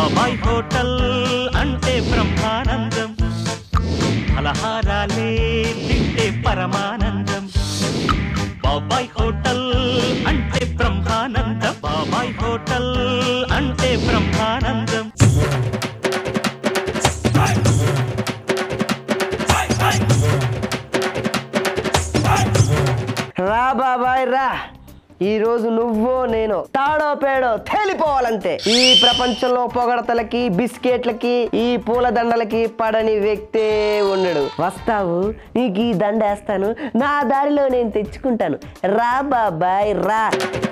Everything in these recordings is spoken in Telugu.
బాబాయ్ హోటల్ అంటే బ్రహ్మానందం ఫలహారాలే తింటే పరమానందం బాబాయ్ హోటల్ అంటే బ్రహ్మానందం బాబాయ్ హోటల్ అంటే బ్రహ్మానందం రా బాబాయ్ రా ఈ రోజు నువ్వు నేను తాడో పేడో తేలిపోవాలంతే ఈ ప్రపంచంలో పొగడతలకి బిస్కెట్లకి ఈ పూల దండలకి పడని వ్యక్తే ఉండడు వస్తావు నీకు ఈ దండ వేస్తాను నా దారిలో నేను తెచ్చుకుంటాను రా బాబాయ్ రా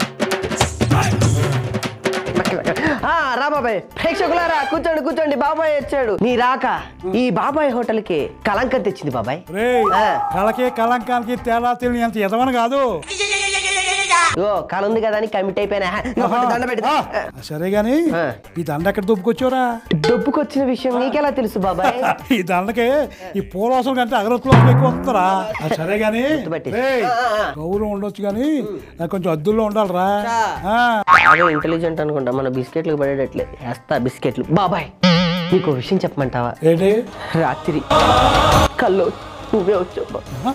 ఆ, రా బాబాయ్ ప్రేక్షకులారా కూర్చోండి కూర్చోండి బాబాయ్ వచ్చాడు నీ రాక ఈ బాబాయ్ హోటల్ కి కళంకం తెచ్చింది బాబాయ్ రేయ్ ఆ. కళకి కళంకానికి తేడా తెలియని అంత ఎదవని కాదు ఓ కళ ఉంది కదా అని కమిట్ అయిపోయినా ఇదిగో పట్టు, దండ పెట్టి ఆ, సరే గాని ఆ. ఈ దండ ఎక్కడ దుబ్బుకొచ్చావురా డబ్బుకొచ్చిన విషయం నీకెలా తెలుసు బాబాయ్ ఈ దండకి ఈ పూలవాసం కంటే అగరత్తులు ఎక్కువ వస్తారా ఆ, సరే గాని గుర్తుపట్టి. రేయ్, ఆ, ఆ. గౌరవం ఉండొచ్చు గాని నాకు కొంచెం అద్దుల్లో ఉండాలిరా ఆ. బాగా ఇంటెలిజెంట్ అనుకుంటా మన బిస్కెట్లకు పడేటట్లే వేస్తా బిస్కెట్లు బాబాయ్ నీకు విషయం చెప్పమంటావా ఏంటి రాత్రి కల్లో నువ్వే వచ్చావు బా.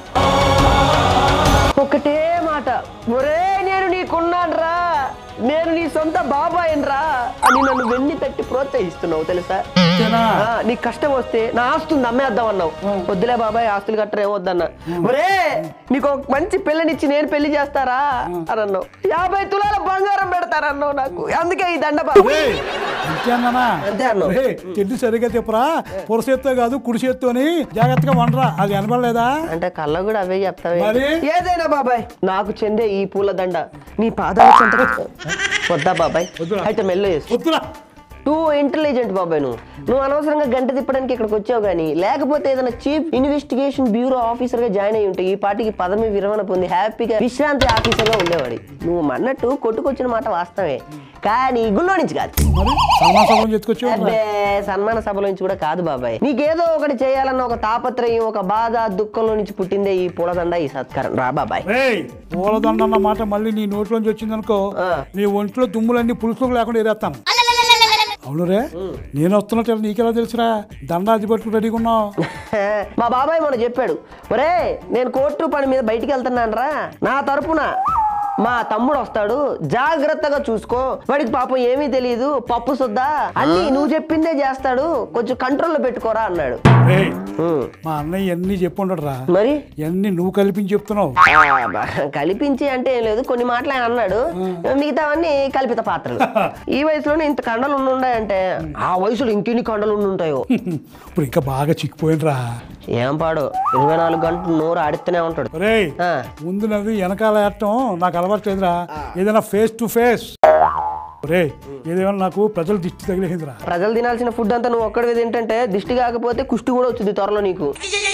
ఒకటే మాట ఒరే నేను నీకున్నాను రా నేను నీ సొంత బాబాయిని రా అని నన్ను వెన్ని తట్టి ప్రోత్సహిస్తున్నావు తెలుసా అంతేనా? ఆ, నీకు కష్టం వస్తే నా ఆస్తులు అమ్మేద్దాం అన్నావు వద్దులే బాబాయ్ ఆస్తులు కట్టరు ఏమొద్దన్నా ఒరే నీకు ఒక మంచి పిల్లనిచ్చి నేను పెళ్లి చేస్తారా అని అన్నావు యాభై తులాల బంగారం పెడతారన్నావు నాకు అందుకే ఈ దండ బాబు రేయ్, అంతే అన్నానా అంతే అన్నావు. రేయ్, తిండి సరిగ్గా చెప్పరా పొర చేత్తో కాదు కుడి చేత్తో అని జాగ్రత్తగా వండరా అది వినపడలేదా అంటే కళ్ళ కూడా అవే చెప్తావే మరి? ఏదైనా బాబాయ్ నాకు చెందే ఈ పూల దండ నీ పాదాల చెంత వద్దా బాబాయ్ వద్దురా. అయితే మెల్లో చేసుకో వద్దురా టూ ఇంటెలిజెంట్ బాబాయ్ నువ్వు నువ్వు అనవసరంగా గంట తిప్పడానికి ఇక్కడికి వచ్చావు కానీ లేకపోతే ఏదైనా చీఫ్ ఇన్వెస్టిగేషన్ బ్యూరో ఆఫీసర్ గా జాయిన్ అయి ఉంటే ఈ పాటికి పదవి విరమణ పొంది హ్యాపీగా విశ్రాంతి ఆఫీసర్ గా ఉండేవాడి నువ్వు అన్నట్టు కొట్టుకొచ్చిన మాట వాస్తవే కానీ గుళ్ళో నుంచి కాదు మరి సన్మాన సభలు చెప్పుకొచ్చావు అబ్బే సన్మాన సభలో నుంచి కూడా కాదు బాబాయ్ నీకేదో ఒకటి చేయాలన్న ఒక తాపత్రయం ఒక బాధ దుఃఖంలో నుంచి పుట్టిందే ఈ పూలదండ ఈ సత్కారం రా బాబాయ్ రేయ్ పూలదండ అన్న మాట మళ్ళీ నీ నోట్లోంచి వచ్చిందనుకో ఆ. నీ ఒంట్లో దుమ్ములన్నీ పులుసుకు లేకుండా ఎరేస్తాను అవును రే నేను వస్తున్నట్టు నీకెలా తెలుసురా దండ అది పట్టుకు రెడీగా ఉన్నావు మా బాబాయ్ మొన్న చెప్పాడు ఒరే నేను కోర్టు పని మీద బయటికి వెళ్తున్నాను రా నా తరపున మా తమ్ముడు వస్తాడు జాగ్రత్తగా చూసుకో వాడికి పాపం ఏమీ తెలియదు పప్పు సుద్దా అన్ని నువ్వు చెప్పిందే చేస్తాడు కొంచెం కంట్రోల్లో పెట్టుకోరా అన్నాడు రేయ్ ఉమ్. మా అన్నయ్య ఎన్ని చెప్పుండడు రా మరి ఎన్ని నువ్వు కల్పించి చెప్తున్నావు ఆ, బా- కలిపించి అంటే ఏం లేదు కొన్ని మాటలు ఆయన అన్నాడు మిగతావన్నీ కల్పిత పాత్రలు ఈ వయసులోనే ఇంత కండలు ఉండుంటాయంటే ఆ వయసులో ఇంకెన్ని కండలు ఉండుంటాయో ఇప్పుడు ఇంకా బాగా చిక్కిపోయినరా ఏం పాడు ఇరవై నాలుగు గంటలు నోరు ఆడిస్తూనే ఉంటాడు రేయ్ ఆ. ముందు నవ్వి వెనకాల ఏడటం నాకు అలవాటు లేదురా ఏదైనా ఫేస్ టు ఫేస్ రే ఏదేమైనా నాకు ప్రజలు దిష్టి తగిలేసిందిరా ప్రజలు తినాల్సిన ఫుడ్ అంతా నువ్వు ఒక్కడివి తింటుంటే దిష్టి కాకపోతే కుష్టి కూడా వచ్చింది త్వరలో నీకు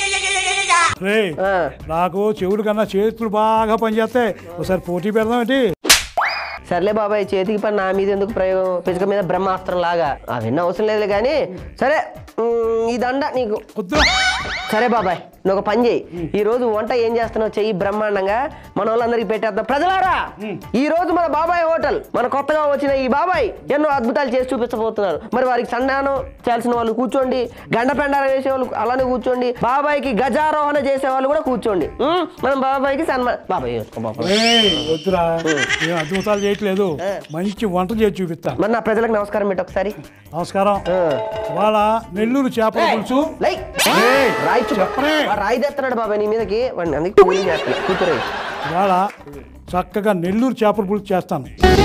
రే ఆ. నాకు చెవులు కన్నా చేతులు బాగా పనిచేస్తాయి ఒకసారి పోటీ పెడదాం ఏంటి సర్లే బాబాయ్ చేతికి పని నా మీద ఎందుకు ప్రయోగం పిసుక మీద బ్రహ్మాస్త్రం లాగా అవన్నీ అవసరం లేదు కానీ సరే ఉమ్, ఈ దండ నీకు వద్దురా సరే బాబాయ్ నువ్వు ఒక పని చేయి ఈ రోజు వంట ఏం చేస్తున్నావు చెయ్యి బ్రహ్మాండంగా మన వాళ్ళందరికీ పెట్టేద్దాం ప్రజలారా ఈ రోజు మన బాబాయ్ హోటల్ మన కొత్తగా వచ్చిన ఈ బాబాయ్ ఎన్నో అద్భుతాలు చేసి చూపించబోతున్నారు మరి వారికి సన్మానం చేయాల్సిన వాళ్ళు కూర్చోండి గండ పెండార వేసే వాళ్ళు అలానే కూర్చోండి బాబాయ్కి గజారోహణ చేసే వాళ్ళు కూడా కూర్చోండి ఉమ్, మనం బాబాయ్కి సన్మానం బాబాయ్ చేసుకో బాబాయ్ ఏయ్, వద్దురా నేను అద్భుతాలు చేయట్లేదు మంచి వంట చేసి చూపిస్తాను మరి నా ప్రజలకు నమస్కారం పెట్టి ఒకసారి నమస్కారం ఆ. ఇవాళ నెల్లూరు చేపల పులుసు లై ఏయ్, రాయి చు- చెప్పరే. వాడు రాయి తెస్తున్నాడు బాబాయ్ నీ మీదకి వాడిని అందుకే కూలింగ్ చేస్తున్నా కూతురు ఇవాళ చక్కగా నెల్లూరు చేపల పులుసు చేస్తాను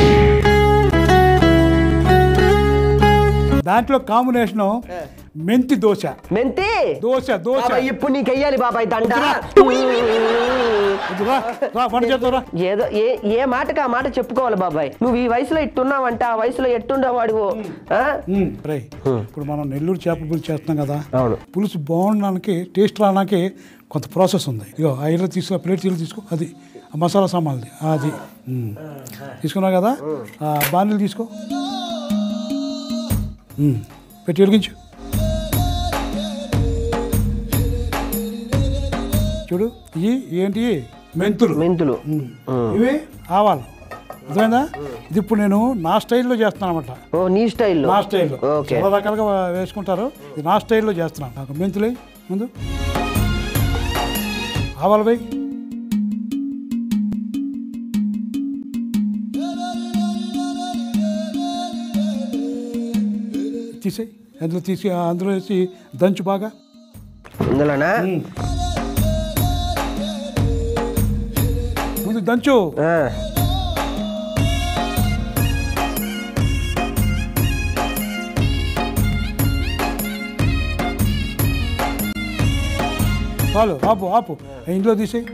దాంట్లో కాంబినేషను మెంతి దోశ మెంతి దోశ దోశ బాబాయ్ ఇప్పుడు నీకు వెయ్యాలి బాబాయ్ దండ వద్దురా, రా వంట చేద్దాంరా ఏదో ఏ ఏ మాటకి ఆ మాట చెప్పుకోవాలి బాబాయ్ నువ్వు ఈ వయసులో ఇట్టున్నావంటే ఆ వయసులో ఎట్టుండేవాడివో ఆ? ఉమ్, రేయ్ ఇప్పుడు మనం నెల్లూరు చేపల పులుసు చేస్తున్నాం కదా అవును పులుసు బాగుండడానికి టేస్ట్ రావడానికి కొంత ప్రాసెస్ ఉంది ఇగో ఆ ఇల్లు తీసుకో ప్లేట్ తీరు తీసుకో అది ఆ మసాలా సామాన్ది అది ఉమ్. తీసుకున్నావు కదా ఆ బాణీలు తీసుకో ఉమ్, పెట్టి వెలిగించు చూడు ఇవి ఏంటి మెంతులు మెంతులు ఇవి ఆవాలు అర్థమైందా ఇది ఇప్పుడు నేను నా స్టైల్లో చేస్తున్నాను అనమాట ఓ నీ స్టైల్లో నా స్టైల్లో ఓకే చాలా రకాలుగా వేసుకుంటారు ఇది నా స్టైల్లో చేస్తున్నాను నాకు మెంతులు వేయి ముందు ఆవాలు వేయి తీసేయి అందులో తీసి అందులో వేసి దంచు బాగా ఇందులోనా ముందు దంచు ఆ. చాలు ఆపు ఆపు ఇంట్లో తీసేయి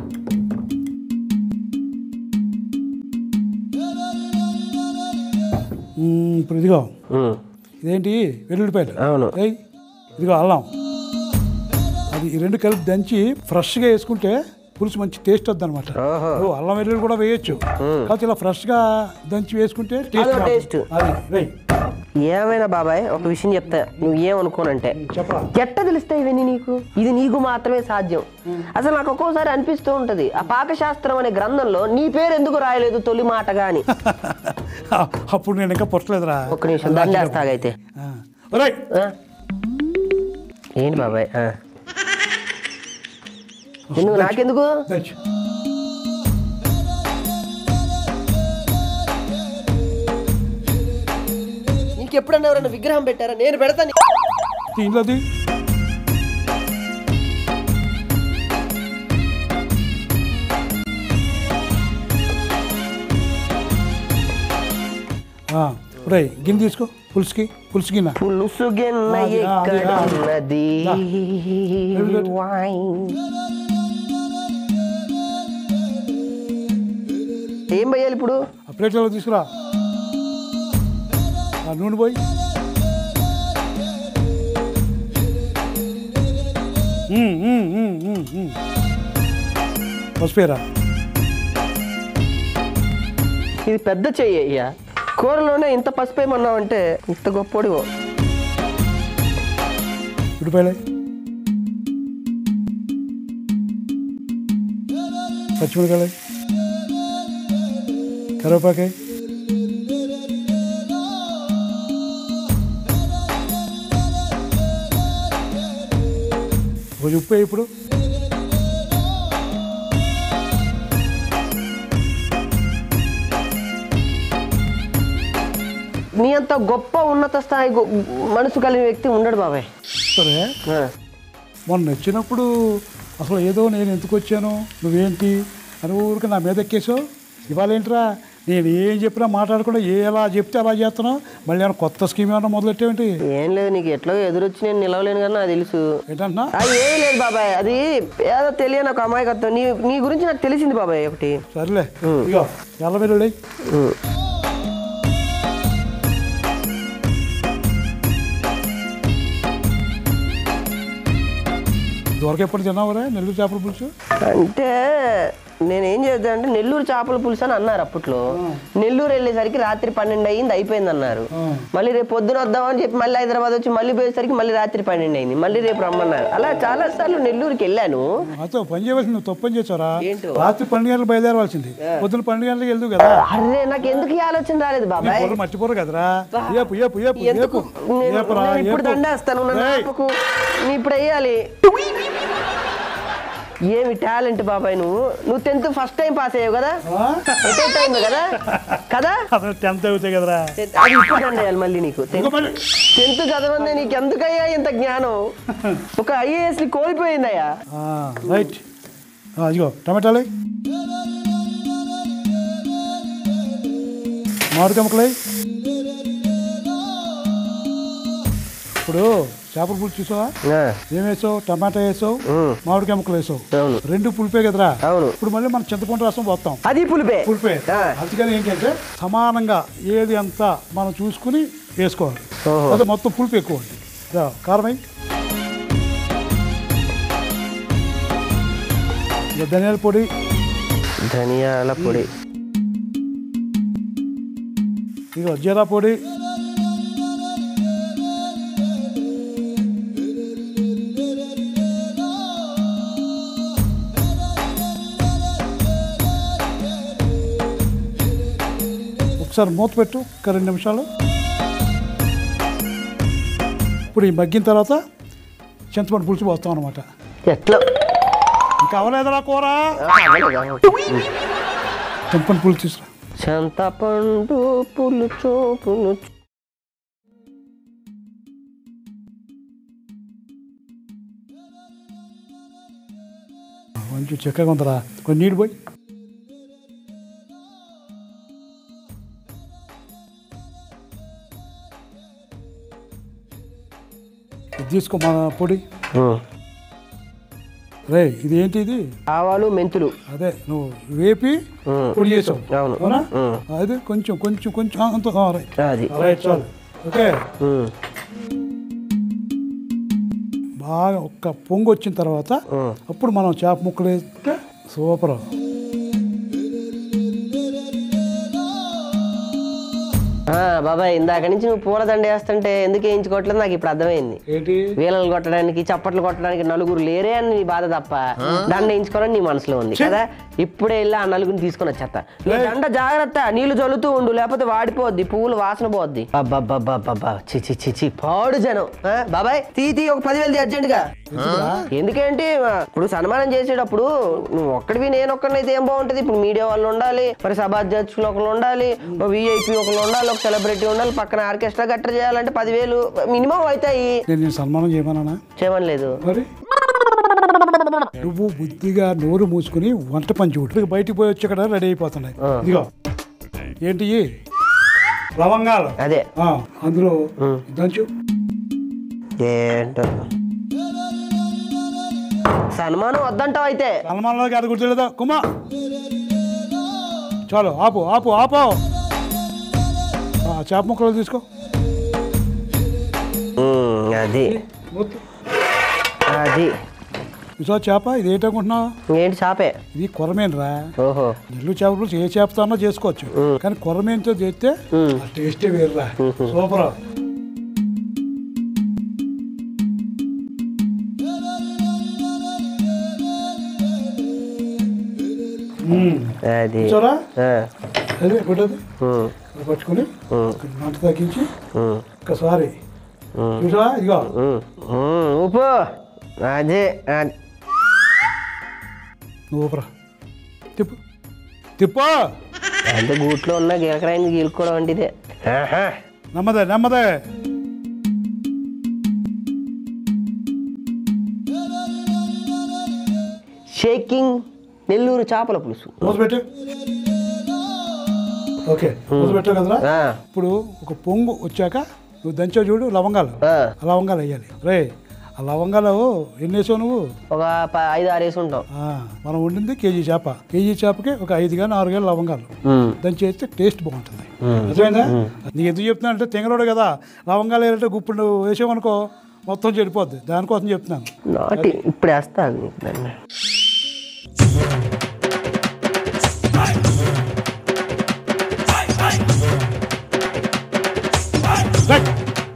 మ్మ్, ఇప్పుడు ఇదిగో ఉమ్. ఇదేంటి వెల్లుల్లిపాయలు అవును. ఏయ్ ఇదిగో అల్లం అది ఈ రెండు కలిపి దంచి ఫ్రెష్గా వేసుకుంటే పులుసు మంచి టేస్ట్ వద్దు అనమాట ఓహో. అల్లం వెల్లుల్లి కూడా వేయొచ్చు కాకపోతే ఇలా ఫ్రెష్గా దంచి వేసుకుంటే టేస్ట్ అదో రాదు. taste. అది వేయ్ ఏమైనా బాబాయ్ ఒక విషయం చెప్తా నువ్వు ఏమనుకోనంటే చెప్పరా ఎట్ట తెలుస్తాయి ఇవన్నీ నీకు ఇది నీకు మాత్రమే సాధ్యం అసలు నాకు ఒక్కోసారి అనిపిస్తూ ఉంటది ఆ పాకశాస్త్రం అనే గ్రంథంలో నీ పేరు ఎందుకు రాయలేదు తొలి మాటగా అని అప్పుడు నేను ఇంకా పుట్టలేదురా ఒక్క నిమిషం దండేస్తాగైతే ఆ. ఒరేయ్ ఆ? ఏంటి బాబాయ్ ఆ. ఎందుకు నాకెందుకు దంచు నీకెప్పుడన్నా ఎవరన్నా విగ్రహం పెట్టారా నేను పెడతాను ఇంట్లోది రై గిన్నె తీసుకో పులుసుకి పులుసు గిన్నె పులుసు గిన్న అది, అది, అది. ఎక్కడున్నది దా. Very good. Wine. ఏం పోయాలి ఇప్పుడు ఆ ప్లేట్లలో తీసుకురా ఆ నూనె పోయి మ్మ్, మ్మ్, మ్మ్, మ్మ్, మ్మ్. పసుపేరా ఇది పెద్ద చెయ్యి అయ్యా కూరలోనే ఇంత పసుపు ఏమన్నావంటే ఇంత గొప్పోడివో ఉడిపాయలే పచ్చిమిరకాయలు కరివేపాకాయ కొంచెం ఉప్పు వేయి ఇప్పుడు నీ అంత గొప్ప ఉన్నత స్థాయి గొ- మనసు కలిగిన వ్యక్తి ఉండడు బాబాయ్ సరే ఆ. మొన్న వచ్చినప్పుడు అసలు ఏదో నేను ఎందుకు వచ్చాను నువ్వేంటి అని ఊరికి నా మీద ఎక్కేసావు ఇవాళ ఏంట్రా నేను ఏం చెప్పినా మాట్లాడకుండా ఏ ఎలా చెప్తే అలా చేస్తున్నావు మళ్ళీ ఏమైనా కొత్త స్కీమ్ ఏమైనా మొదలెట్టేమిటి ఏం లేదు నీకు ఎట్లా ఎదురొచ్చి నేను నిలవలేను కానీ నాకు తెలుసు ఏంటంటున్నా ఆ, ఏం లేదు బాబాయ్ అది ఏదో తెలియని ఒక అమాయకత్వం నీ నీ గురించి నాకు తెలిసింది బాబాయ్ ఒకటి సరేలే ఇగో ఎల్ల వెల్లుల్లి ఉమ్. ఇదివరకు ఎప్పుడు తిన్నావురా నెల్లూరు చేపల పులుసు అంటే నేనేం చేద్దాం అంటే నెల్లూరు చేపల పులుసు అని అన్నారు అప్పట్లో నెల్లూరు వెళ్ళేసరికి రాత్రి పన్నెండు అయ్యింది అయిపోయింది అన్నారు ఆ. మళ్ళీ రేపు పొద్దున వద్దామని చెప్పి మళ్ళీ హైదరాబాద్ వచ్చి మళ్ళీ పోయేసరికి మళ్ళీ రాత్రి పన్నెండు అయింది మళ్ళీ రేపు రమ్మన్నారు అలా చాలా సార్లు నెల్లూరుకి వెళ్ళాను నాతో పని చేయవలసింది నువ్వు తప్పు పని చేసావురా ఏంటో? రాత్రి పన్నెండు గంటలకు బయలుదేరవలసింది పొద్దున పన్నెండు గంటలకు వెళ్దు కదా అరే నాకు ఎందుకు ఈ ఆలోచన రాలేదు నీ బాబాయ్ పొర్రు మర్చిపోరు కదరా ఏపు ఏపు ఏపు ఎందుకు ఏపు నేను ఏపురా నేను ఇప్పుడు ఏపు. దండేస్తాను నన్ను ఏయ్, ఆపకు. నీ ఇప్పుడు వేయాలి ఏమి టాలెంట్ బాబాయ్ నువ్వు నువ్వు టెన్త్ ఫస్ట్ టైం పాస్ అయ్యావు కదా ఆ? సెకండ్ టైం కదా కదా అసలు టెన్త్ అవుతాయి కదరా అది ఇప్పుడు దండేయాలి మళ్ళీ నీకు ఇంకో మళ్ళీ టెన్త్ చదవందే నీకు ఎందుకయ్యా ఇంత జ్ఞానం ఒక ఐఏఎస్ ని కోల్పోయిందయ్యా ఆ, రైట్ ఆ, ఇదిగో టమాటాలు మామిడి కమ్మకలై ఇప్పుడు చేపల పులుసు చూసావా ఏం వేసావు టమాటా వేసావు మామిడి కమ్మకలు వేసావు అవును. రెండు పులిపే కదరా అవును. ఇప్పుడు మళ్ళీ మనం చింతపండు రసం పోతాం అది పులిపే పులిపే ఆ. అందుకని ఏంటంటే సమానంగా ఏది అంత మనం చూసుకుని వేసుకోవాలి ఓహో. అదే మొత్తం పులుపు ఎక్కువ ఉంది ఇదా, కారం అయ్యి ధనియాల పొడి ధనియాల పొడి ఇదిగో జీరా పొడి ఒకసారి మూత పెట్టు ఒక రెండు నిమిషాలు ఇప్పుడు ఈ మగ్గిన తర్వాత చింతపండు పులుసు పోస్తాం అనమాట ఎట్లా ఇంకా అవలేదురా కూర చింతపండు పులుసు తీసుకురా చింతపండు పులుచు పులుచు కొంచెం చిక్కగా ఉందరా కొంచెం నీళ్ళు పోయి ఇది తీసుకో మా పొడి ఉమ్. రే ఇది ఏంటి ఇది ఆవాలు మెంతులు అదే నువ్వు వేపి ఉమ్. పొడి చేసావు అవును. అవునా ఉమ్. అది కొంచెం కొంచెం కొంచెం ఆ, అంత ఆ, రైట్ అది రైట్ చాలు ఓకే ఉమ్. బాగా ఒక్క పొంగు వచ్చిన తర్వాత ఉమ్. అప్పుడు మనం చేప ముక్కలు వేస్తే సూపర్ ఆ, బాబాయ్ ఇందాక నుంచి నువ్వు పూలదండ వేస్తుంటే ఎందుకు వేయించుకోవట్లేదు నాకు ఇప్పుడు అర్థమైంది ఏంటి వీలలు కొట్టడానికి చప్పట్లు కొట్టడానికి నలుగురు లేరే అని నీ బాధ తప్ప దండ వేయించుకోవాలని నీ మనసులో ఉంది కదా ఇప్పుడే వెళ్ళి ఆ నలుగురిని తీసుకొని వచ్చేస్తా నువ్వు దండ జాగ్రత్త నీళ్లు చల్లుతూ ఉండు లేకపోతే వాడిపోద్ది పువ్వులు వాసన పోద్ది అబ్బబ్బబ్బబ్బబ్బా చి చి చి చి పాడు జనం ఆ, బాబాయ్ తీ తీ ఒక పదివేలు తీ అర్జెంట్ గా ఎందుకేంటి ఆ, ఇప్పుడు సన్మానం చేసేటప్పుడు నువ్వు ఒక్కడివి నేను ఒక్కడినైతే ఏం బాగుంటది ఇప్పుడు మీడియా వాళ్ళు ఉండాలి మరి సభాధ్యక్షులు ఒకళ్ళు ఉండాలి విఐపి ఒకళ్ళు ఉండాలి ఒక సెలబ్రిటీ ఉండాలి పక్కన ఆర్కెస్ట్రా గట్ర చేయాలంటే పదివేలు మినిమం అవుతాయి నేను నేను సన్మానం చేయమన్నానా చేయమనలేదు మరి నువ్వు బుద్ధిగా నోరు మూసుకుని వంట పని చూడు ఇక బయటికి పోయి వచ్చి ఇక్కడ రెడీ అయిపోతున్నాయి ఇదిగో ఏంటి ఇయి? లవంగాలు అదే ఆ, అందులో దంచు ఏంటో సన్మానం వద్దంటావు అయితే సన్మానంలోకి అది గుర్తులేదా కుమా చాలు ఆపు ఆపు ఆపు ఆ, చేప ముక్కలు తీసుకో ఉమ్, అది మొత్తం. అది చూసావా చేప ఇది ఏంటనుకుంటున్నావు ఏంటి చాపే ఇది కొరమేనరా ఓహో నెల్లు చేప పులుసు ఏ చేపతో అన్నా చేసుకోవచ్చు కానీ కొరమేనతో చేస్తే ఆ టేస్టే వేరురా సూపర్ అది చూసారా ఆ, అదే పెట్టదు ఉమ్, పట్టుకుని ఉమ్, మంట తగ్గించి ఉమ్, ఒక్కసారి చూసావా ఇదిగో ఉమ్, ఉమ్, ఉప్పు అదే అది. నువ్వు ఊపరా తిప్పు తిప్పు అంటే గూట్లో ఉన్న గీలకరాయిని గీలుకోవడం వంటిదే ఆహా. నెమ్మదే నెమ్మదే షేకింగ్ నెల్లూరు చేపల పులుసు మూత పెట్టు ఓకే మూత పెట్టావు కదరా ఆ, ఇప్పుడు ఒక పొంగు వచ్చాక నువ్వు దంచావు చూడు లవంగాలు ఆ, ఆ లవంగాలు వేయాలి రే ఆ లవంగాలు ఎన్ని వేసావు నువ్వు ఒక ప- ఐదు ఆరు వేసి ఉంటాం ఆ, మనం వండింది కేజీ చేప కేజీ చేపకి ఒక ఐదు కానీ ఆరు కానీ లవంగాలు ఉమ్, దాన్ని చేస్తే టేస్ట్ బాగుంటుంది అర్థమైందా నీకు ఎందుకు చెప్తున్నా అంటే తెంగరోడు కదా లవంగాలు వేయాలంటే గుప్పుడు వేసామనుకో మొత్తం చెడిపోద్ది దానికోసం చెప్తున్నాను నాటి ఇప్పుడు వేస్తాను నీకు దాన్ని రైట్.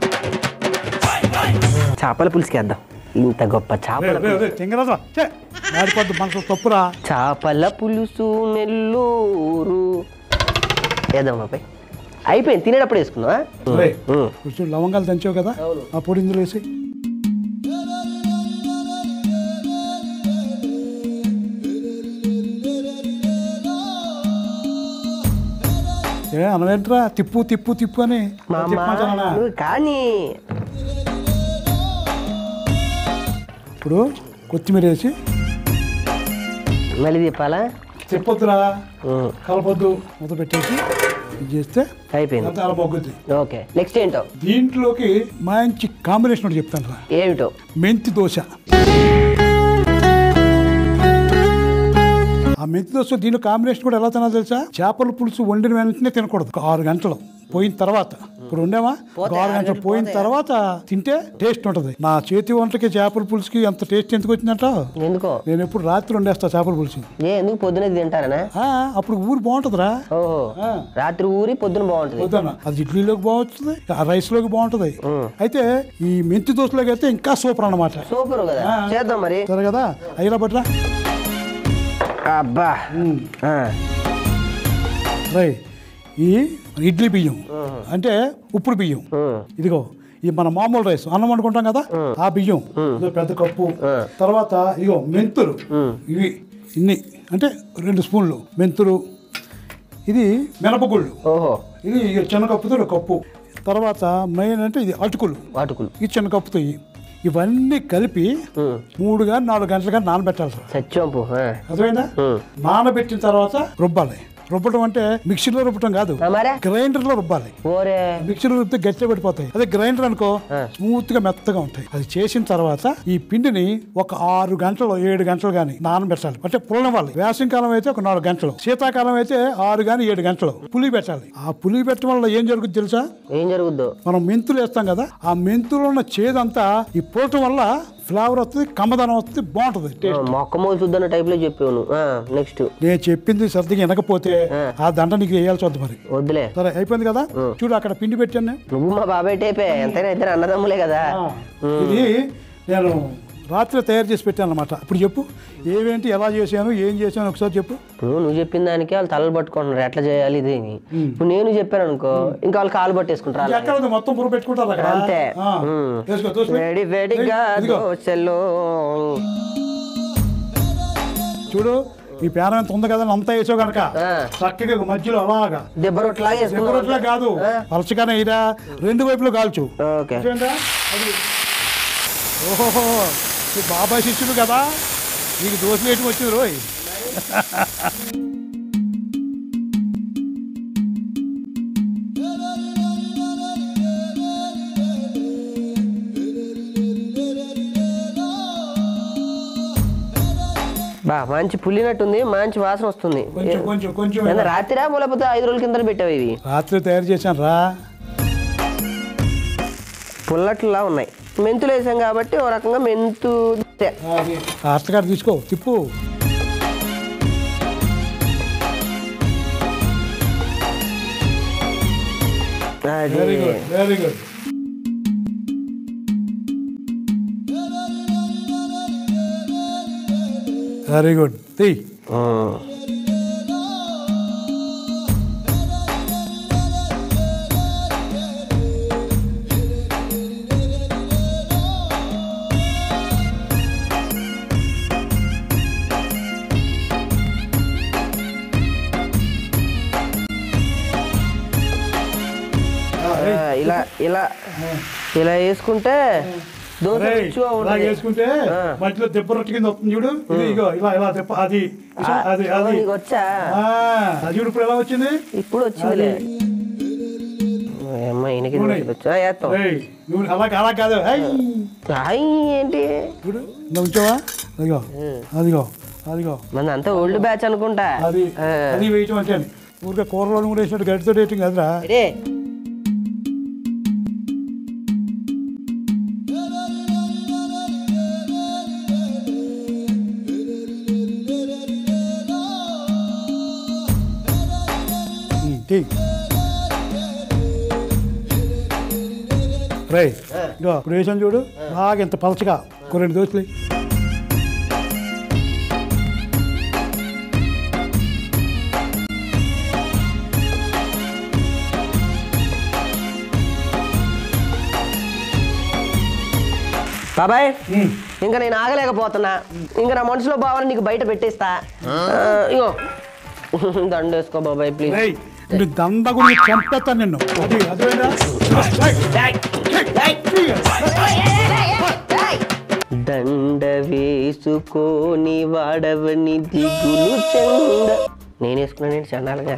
చేపల పులుసుకి వేద్దాం ఇంత గొప్ప రే, చేపల రే, రే, తెంగరాజా చే మాడిపోద్ది మనసు తప్పురా చేపల పులుసు నెల్లూరు వేద్దాం బాబాయ్ అయిపోయింది తినేటప్పుడు వేసుకుందామా రే ఉమ్. కొంచెం లవంగాలు దంచావు కదా అవును. ఆ పొడి ఇందులో వేసి ఏ అనవేంట్రా తిప్పు తిప్పు తిప్పు అని మా అమ్మ తిప్పమంటానా? నువ్వు కానీ ఇప్పుడు కొత్తిమీర వేసి మళ్ళీ తిప్పాలా తిప్పొద్దురా ఉమ్. కలపొద్దు మూత పెట్టేసి ఇది చేస్తే అయిపోయింది అంతా అలా మొగ్గుద్ది ఓకే నెక్స్ట్ ఏంటో దీంట్లోకి మంచి కాంబినేషన్ ఒకటి చెప్తాను రా ఏమిటో మెంతి దోశ ఆ మెంతి దోశ దీని కాంబినేషన్ కూడా ఎలా తినాలో తెలుసా చేపల పులుసు వండిన వెంటనే తినకూడదు ఒక ఆరు గంటలు పోయిన తర్వాత ఇప్పుడు వండామా ఒక ఆరు గంటలు పోయిన తర్వాత తింటే టేస్ట్ ఉంటుంది నా చేతి వంటకి చేపల పులుసుకి ఎంత టేస్ట్ ఎందుకు వచ్చిందంట ఎందుకో నేను ఎప్పుడు రాత్రి వండేస్తా చేపల పులుసు ఏ ఎందుకు పొద్దున తింటారనా ఆ, అప్పుడు ఊరు బాగుంటుందిరా ఓహో ఆ. రాత్రి ఊరి పొద్దున బాగుంటుంది వద్దన్న అది ఇడ్లీలోకి బాగుంటుంది ఆ రైస్ లోకి బాగుంటుంది అయితే ఈ మెంతి దోశలోకి అయితే ఇంకా సూపర్ అన్నమాట సూపర్ కదా ఆ. చేద్దాం మరి సరే కదా అయ్యలా పట్రా అబ్బా ఆ. రై ఈ ఇడ్లీ బియ్యం అంటే ఉప్పుడు బియ్యం ఇదిగో ఇది మన మామూలు రైస్ అన్నం వండుకుంటాం కదా ఆ బియ్యం ఇదో పెద్ద కప్పు తర్వాత ఇగో మెంతులు ఇవి ఇన్ని అంటే రెండు స్పూన్లు మెంతులు ఇది మినపగుళ్ళు ఓహో ఇది ఇగో చిన్న కప్పుతో ఒక కప్పు తర్వాత మెయిన్ అంటే ఇది అటుకులు వాటుకులు ఈ చిన్న కప్పుతో ఇవి. ఇవన్నీ కలిపి మూడు కానీ నాలుగు గంటలు కానీ నానబెట్టాలి సార్ సత్యంపు ఆ. అర్థమైందా నానబెట్టిన తర్వాత రుబ్బాలి రుబ్బడం అంటే మిక్సీలో రుబ్బటం కాదు ఆ, మరే గ్రైండర్లో రుబ్బాలి ఓరే మిక్సీలో రుబ్బితే గట్టిగా పడిపోతాయి అదే గ్రైండర్ అనుకో స్మూత్ గా మెత్తగా ఉంటాయి అది చేసిన తర్వాత ఈ పిండిని ఒక ఆరు గంటలు ఏడు గంటలు కానీ నానబెట్టాలి అంటే పుల్లనివ్వాలి వేసవికాలం అయితే ఒక నాలుగు గంటలు శీతాకాలం అయితే ఆరు కానీ ఏడు గంటలు పులి పెట్టాలి ఆ పులి పెట్టడం వల్ల ఏం జరుగుతుంది తెలుసా ఏం జరుగుద్దో మనం మెంతులు వేస్తాం కదా ఆ మెంతులో ఉన్న చేదంతా ఈ పోవటం వల్ల ఫ్లేవర్ వస్తుంది కమ్మదనం వస్తుంది బాగుంటుంది ఆ, టేస్ట్ మొక్క మోలు చూద్దన్న టైప్ లో చెప్పావు నువ్వు నెక్స్ట్ నేను చెప్పింది సర్దిగా వినకపోతే ఆ దండ నీకు వేయాల్సి వద్దు మరి వద్దులే సరే అయిపోయింది కదా చూడు అక్కడ పిండి పెట్టాను నేను. నువ్వు మా బాబాయ్ టైపే ఎంతైనా ఇద్దరు అన్నదమ్ములే కదా ఆ, ఇది నేను రాత్రి తయారు చేసి పెట్టాను అనమాట ఇప్పుడు చెప్పు ఏమేంటి ఎలా చేశాను ఏం చేశాను ఒకసారి చెప్పు ఇప్పుడు నువ్వు చెప్పిన దానికి వాళ్ళు తలలు పట్టుకుంటున్నారు ఎట్లా చేయాలి ఇది అని. ఇప్పుడు నేను చెప్పాను అనుకో ఇంకా వాళ్ళు కాలు పట్టేసుకుంటారు అలా. ఎక్కడ ఉంది? మొత్తం పురు పెట్టుకుంటారు అక్కడ అంతే. ఆ, ఉమ్. వేసుకో, తోసి పెట్టు. వేడి వేడిగా ఏయ్, ఇదిగో. దోశలు చూడు ఈ పేరం ఎంత ఉంది కదా అంతా వేసావు కనుక ఆ. చక్కగా మధ్యలో అలాగా దెబ్బ రొట్టెలాగా వేసుకున్నావు ఎక్కడట్లా కాదు పలచగానే ఇరా రెండు వైపులు కాల్చు ఓకే చూడండి, అది ఓహో ఈ బాబాయ్ శిష్యుడు కదా నీకు దోశలు వేయటం వచ్చింది రోయ్ బా మంచి పుల్లినట్టుంది మంచి వాసన వస్తుంది కొంచెం కొంచెం కొంచెం ఏంది రాత్రిరా లేకపోతే ఐదు రోజుల కింద పెట్టావు ఇవి రాత్రి తయారు చేశాను రా పుల్లట్లా ఉన్నాయి మెంతులు వేసాం కాబట్టి ఒక రకంగా మెంతు కాస్త గారు తీసుకో తిప్పు అది very good very good very good తీ ఉమ్. ఆ, ఇలా ఇలా ఇలా వేసుకుంటే దోశ రేయ్, రుచిగా ఇలా ఉంటుంది. వేసుకుంటే ఆ. మధ్యలో దెబ్బ రొట్టె కింద వస్తుంది చూడు ఇది ఇగో ఇలా ఇలా దెబ్బ అది అది ఆ, అది నీకు వచ్చా ఆ, అది చూడు ఇప్పుడు ఎలా వచ్చింది ఇప్పుడు వచ్చిందిలే అమ్మ ఈయనకి నూనె. వచ్చా వేస్తాం రేయ్, నువ్వు అలా అలా కాదు ఏయ్. హాయ్ ఏంటి చూడు ఇలా ఉంచావా అదిగో అదిగో అదిగో మన అంతా ఓల్డ్ బ్యాచ్ అనుకుంటా అది ఆ. అది వేయటం అంటే ఊరికే కూరలో కూడా వేసినట్టు గడితో రేటింగ్ కదరా రే ఉమ్, తీ రై ఇగో ఇప్పుడు వేసాను చూడు బాగా ఇంత పలచగా ఒక రెండు దోశలు వేయ్. బాబాయ్ ఉమ్. ఇంకా నేను ఆగలేకపోతున్నా ఇంకా నా మనసులో భావన నీకు బయట పెట్టేస్తా ఆ, ఇగో దండ వేసుకో బాబాయ్ ప్లీజ్ రేయ్ నీ దండ కూడా చంపేస్తాను నిన్ను అది అదేనా దండ వేసుకోని వాడవని దిగులు చండ నేను వేసుకున్నాను చండాలుగా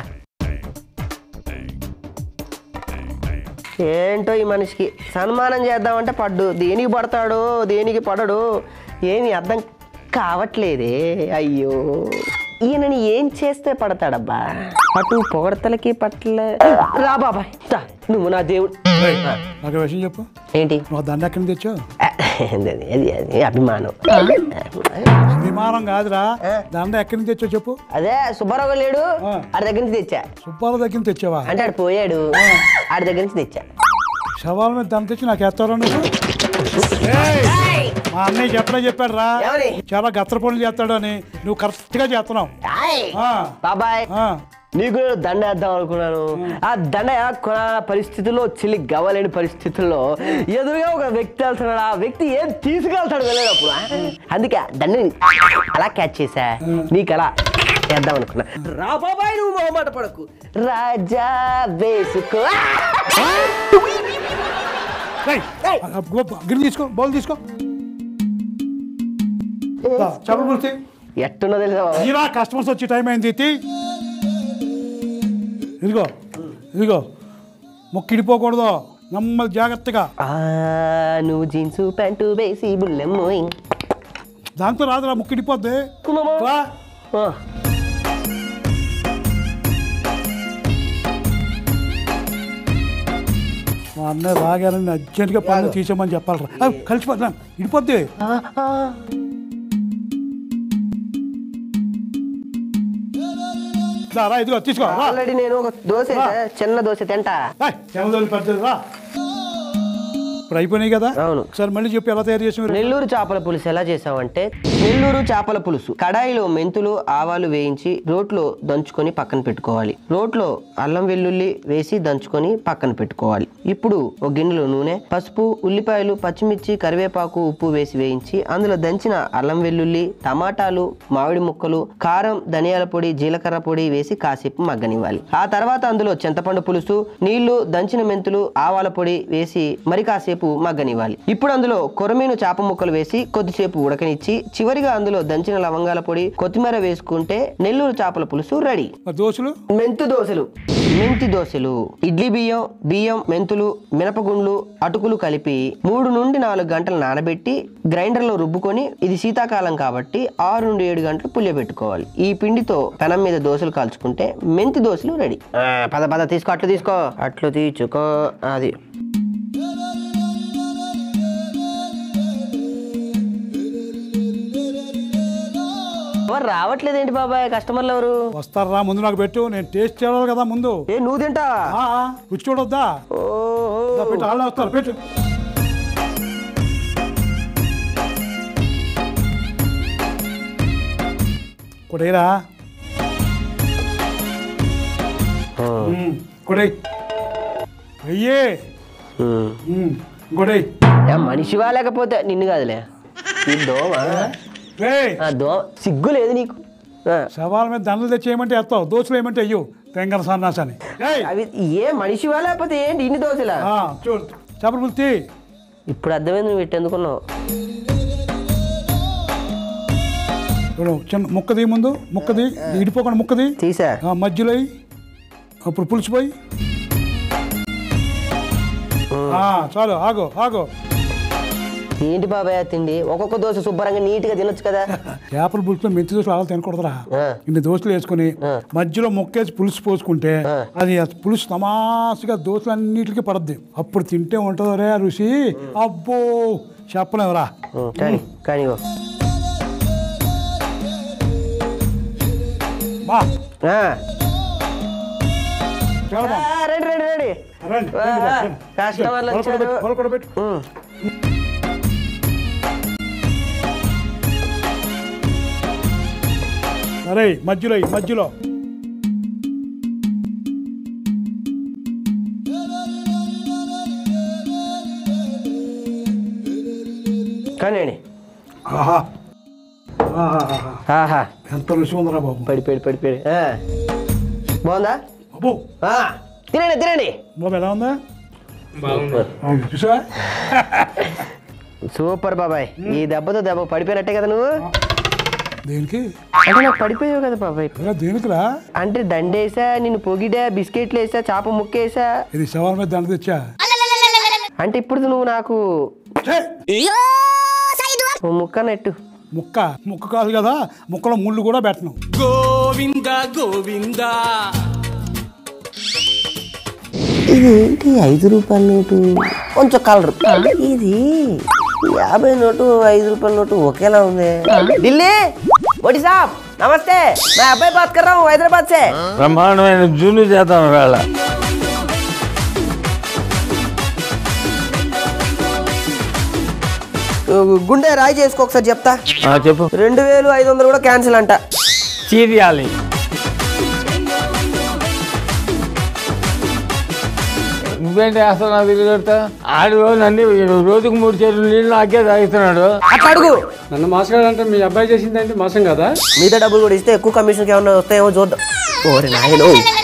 ఏంటో ఈ మనిషికి సన్మానం చేద్దామంటే పడ్డు దేనికి పడతాడు దేనికి పడడు ఏమి అర్థం కావట్లేదే అయ్యో ఈయనని ఏం చేస్తే పడతాడబ్బా అటు పొగడతలకి పట్ల రా బాబాయ్ దా, నువ్వు నా దేవుడు రేయ్, నాకు విషయం చెప్పు ఏంటి నువ్వు ఆ దండ ఎక్కడి నుంచి తెచ్చావు అది అది అది అభిమానం విమానం కాదురా దండ ఎక్కడి నుంచి తెచ్చావు చెప్పు అదే సుబ్బారావు లేడు ఆ. ఆడి దగ్గర నుంచి తెచ్చా సుబ్బాల దగ్గర నుంచి తెచ్చావా అంటే ఆడు పోయాడు ఆడి దగ్గర నుంచి తెచ్చా శవాల మీద దండ తెచ్చి నాకు ఎత్తారా నువ్వు ఏయ్! మా అన్నయ్య చెప్పడే చెప్పాడు రా ఎవరి? చాలా గత్ర పనులు చేస్తాడు అని నువ్వు కరెక్ట్గా చేస్తున్నావు ఆయ్. ఆ, బాబాయ్ ఆ. నీకు నేను దండ వేద్దాం అనుకున్నాను ఆ దండ కొన పరిస్థితుల్లో చిల్లి గవ్వలేని పరిస్థితుల్లో ఎదురుగా ఒక వ్యక్తి వెళ్తున్నాడు ఆ వ్యక్తి ఏం తీసుకెళ్తాడు వెళ్ళేటప్పుడు అందుకే ఆ దండని అలా క్యాచ్ చేసా నీకు అలా వేద్దాం అనుకున్నా రా బాబాయ్ నువ్వు మొహమాట పడకు రాజా వేసుకో రేయ్, ఆ, గో- గిన్నె తీసుకో బౌల్ తీసుకో దా, చేపల పులుసు తీ. ఎట్టున్నో తెలుసా బాబాయ్ ఇలా కస్టమర్స్ వచ్చే టైం అయింది తీ. ఇదిగో ఇదిగో మొక్కిడిపోకూడదు నెమ్మది జాగ్రత్తగా ఆ, నువ్వు జీన్స్ ప్యాంటు వేసి బుల్లెమ్మో దాంతో రాదురా ముక్కిడిపోద్ది కుమామా. రా. ఆ. మా అన్నయ్య రాగానని అర్జెంట్గా పనులు తీసేయమని చెప్పాలరా ఆ, కలిసిపోద్దా ఇడిపోద్ది ఆ, ఆ. రా, రా ఇదిగో తీసుకో రా ఆల్రెడీ నేను ఒక దోశ వేసా, చిన్న దోశ తింటా ఏయ్, చెమదోలు పడుతుంది రా ఇప్పుడు అయిపోయినాయి కదా అవును. ఒకసారి మళ్ళీ చెప్పి ఎలా తయారు చేసి నెల్లూరు చేపల పులుసు ఎలా చేసావంటే నెల్లూరు చేపల పులుసు కడాయిలో మెంతులు ఆవాలు వేయించి రోట్లో దంచుకొని పక్కన పెట్టుకోవాలి రోట్లో అల్లం వెల్లుల్లి వేసి దంచుకొని పక్కన పెట్టుకోవాలి ఇప్పుడు ఒక గిన్నెలో నూనె పసుపు ఉల్లిపాయలు పచ్చిమిర్చి కరివేపాకు ఉప్పు వేసి వేయించి అందులో దంచిన అల్లం వెల్లుల్లి టమాటాలు మామిడి ముక్కలు కారం ధనియాల పొడి జీలకర్ర పొడి వేసి కాసేపు మగ్గనివ్వాలి ఆ తర్వాత అందులో చింతపండు పులుసు నీళ్లు దంచిన మెంతులు ఆవాల పొడి వేసి మరి కాసేపు మగ్గనివ్వాలి ఇప్పుడు అందులో కొరమీను చేప ముక్కలు వేసి కొద్దిసేపు ఉడకనిచ్చి చివరిగా అందులో దంచిన లవంగాల పొడి కొత్తిమీర వేసుకుంటే నెల్లూరు చేపల పులుసు రెడీ మరి దోశలు మెంతు దోశలు మెంతి దోశలు ఇడ్లీ బియ్యం బియ్యం మెంతులు మినపగుండ్లు అటుకులు కలిపి మూడు నుండి నాలుగు గంటలు నానబెట్టి గ్రైండర్లో రుబ్బుకొని ఇది శీతాకాలం కాబట్టి ఆరు నుండి ఏడు గంటలు పులియబెట్టుకోవాలి ఈ పిండితో పెనం మీద దోశలు కాల్చుకుంటే మెంతి దోశలు రెడీ ఆ, పద పద తీసుకో అట్లు తీసుకో అట్లు తీసుకో అది ఎవరు రావట్లేదేంటి బాబాయ్ కస్టమర్లు ఎవరు వస్తారా ముందు నాకు పెట్టు నేను టేస్ట్ చేయాలి కదా ముందు ఏ నువ్వు తింటా ఆ, ఆ, రుచి చూడొద్దా దా, పెట్టు వాళ్ళే వస్తారు పెట్టు కొడేరా కొడై అయ్యే కొడై ఏ మనిషివా లేకపోతే నిన్ను కాదులే ఈ దోమ రే ఆ దోమ సిగ్గు లేదు నీకు ఆ, సవాల్ మీద దండలు తెచ్చేయమంటే వేస్తావు దోశలు ఏమంటే అయ్యో తెంగర సన్నాసని ఏయ్ అవి ఏ మనిషివా లేకపోతే ఏంటి ఇన్ని దోశలా ఆ, చూడు చేపల పులుసు ఇప్పుడు అర్థమైంది నువ్వు పెట్టేందుకున్నావు చూడు చిన్న ముక్కది ముందు ముక్కది ఇడిపోకుండా ముక్కది తీసా ఆ, మధ్యలో ఎయ్. అప్పుడు పులిసిపోయి ఆ, చాలు ఆగో ఆగో ఏంటి బాబాయ్ ఆ తిండి ఒక్కొక్క దోశ శుభ్రంగా నీట్ గా తినొచ్చు కదా చేపల పులుసులో మెంతి దోశలు అలా తినకూడదురా ఆ. ఇన్ని దోశలు వేసుకుని మధ్యలో ముక్కేసి పులుసు పోసుకుంటే అది ఆ పులుసు తమాసుగా దోశలు అన్నిటికీ పడద్ది అప్పుడు తింటే ఉంటుందో రే ఆ రుచి అబ్బో చెప్పలేవురా ఉం, కానీ కానీ ఇగో. బా ఆ. చాలా బాగుంది. ఆ, రండి రండి రండి రండి, ఆ, రండి, ఆ, రండి. కస్టమర్లు వాళ్ళు కూడా వచ్చారు పెట్టు, వాళ్ళు కూడా పెట్టు. ఉం. అరే మధ్యలో ఎయ్, మధ్యలో కానివ్వండి ఆహా ఆహాహా. ఆహా ఎంత రుచి ఉందిరా బాబు పడి పడి పడి పడి ఆ. బాగుందా అబ్బో ఆ, తినండి తినండి బాబు ఎలా ఉందా అవును, చూసావా సూపర్ బాబాయ్ ఈ దెబ్బతో దెబ్బ పడిపోయినట్టే కదా నువ్వు దేనికి అంటే నాకు పడిపోయావు కదా బాబాయ్ ఇలా దేనికిరా అంటే దండేసా నిన్ను పొగిడా బిస్కెట్లు వేసా చేప ముక్కేసా ఇది శవాల మీద దండ తెచ్చా అంటే ఇప్పుడు నువ్వు నాకు ఛే! ఓ ముక్క నెట్టు ముక్క ముక్క కాదు కదా ముక్కలో ముళ్ళు కూడా పెట్టను ఇదేంటి ఐదు రూపాయల నోటు కొంచెం కలర్ ఇది యాభై నోటు ఐదు రూపాయల నోటు ఒకేలా ఉంది ఢిల్లీ వడి సాబ్ నమస్తే मैं అబ్బాయి बात कर रहा हूँ हैदराबाद से బ్రహ్మాండమైన జూలు చేద్దాం వేళ గుండె రాయి చేసుకో ఒకసారి చెప్తా చెప్పు రెండు వేలు ఐదు వందలు కూడా క్యాన్సిల్ అంట చీరియాలి నువ్వేంటి వేస్తున్నావు తిరిగెడతా ఆడు నన్ను రోజుకు మూడు చేతులు నీళ్ళు నాకే తాగుతున్నాడు అట్లా అడుగు నన్ను మోసగాడు అంటే మీ అబ్బాయి చేసిందంటే మోసం కదా మిగతా డబ్బులు కూడా ఇస్తే ఎక్కువ కమిషన్కి ఏమన్నా వస్తాయేమో చూద్దాం ఓరి నాయనో